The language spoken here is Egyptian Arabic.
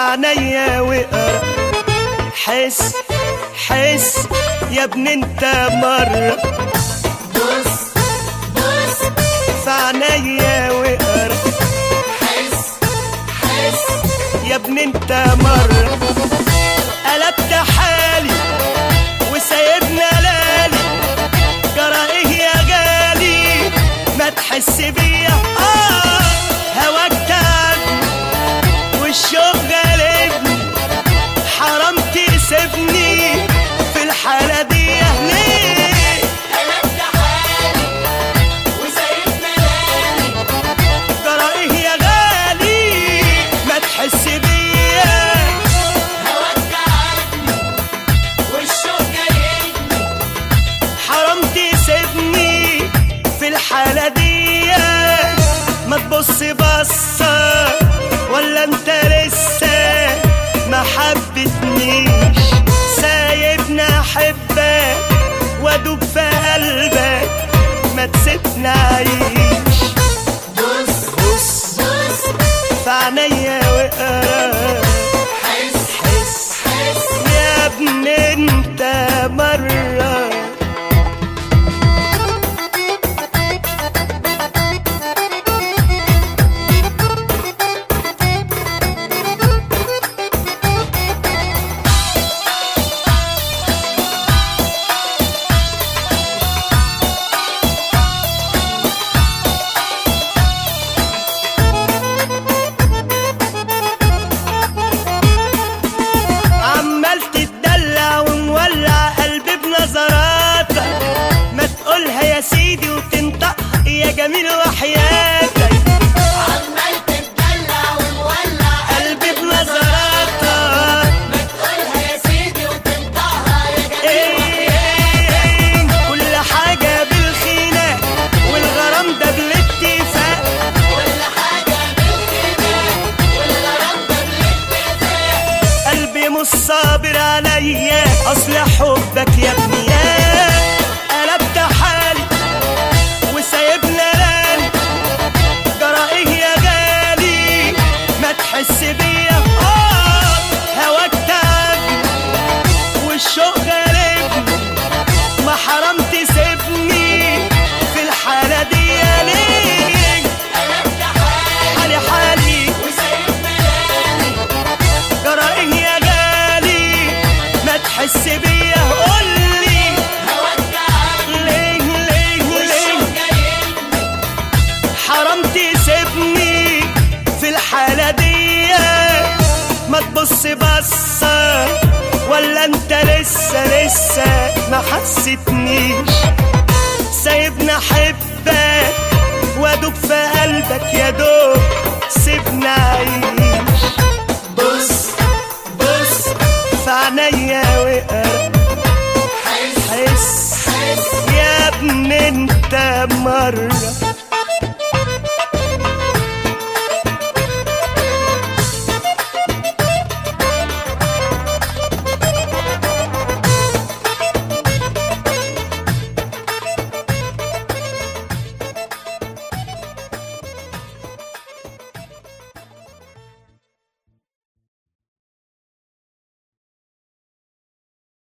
عينيا وقرا حس حس يا ابن انت مرة بص بص في عينيا وقرا حس حس يا ابن انت مرة قلبت حالي وسايبنا لالي جرى ايه يا غالي ما تحس بيا اه هواك تعبني والشوق غالبني حرام تسيبني في الحالة دي ليه قلبت حالي وسايبنا لالي جرى ايه يا غالي ما تحس بيا هواك تعبني والشوق جايبني حرام تسيبني في الحالة دي ما تبص بصة ولا انت لسه ما حبتنيش سايبني احبك وادوب في قلبك ما تسيبني اعيش بص بص بص في عينيا وقرا حس حس حس يا ابن انت مره عمال تتدلع ومولع قلبي بنظراتك ما تقولها يا سيدي وتنطق يا جميل وحياتك عمال تتدلع ومولع قلبي بنظراتك ما تقولها يا سيدي وتنطقها يا جميل إيه كل حاجة بالخينة والغرام ده بالاتفاق كل حاجة بالخناق والغرام ده بالاتفاق قلبي مش صابر عليا اصل حبك يا ابني يا قلبت حالي وسايبنا لاني جرى ايه يا غالي ما تحس بيا اه هواك تعبني والشوق غالبني ما حرام تسيبني في الحالة دي ليه قلبت حالي حالي حالي وسايبنا لالي جرى ايه يا غالي ما تحس بيا قولي هواك تعبني ليه ليه ليه والشوق جايبني حرام تسيبني في الحالة دي ما تبص بصة ولا انت لسه لسه ما حسيتنيش سايبني احبك وادوب في قلبك يا دوب سيبني اعيش بص بص في عينيا وقرا حس حس حس يا ابن انت مرة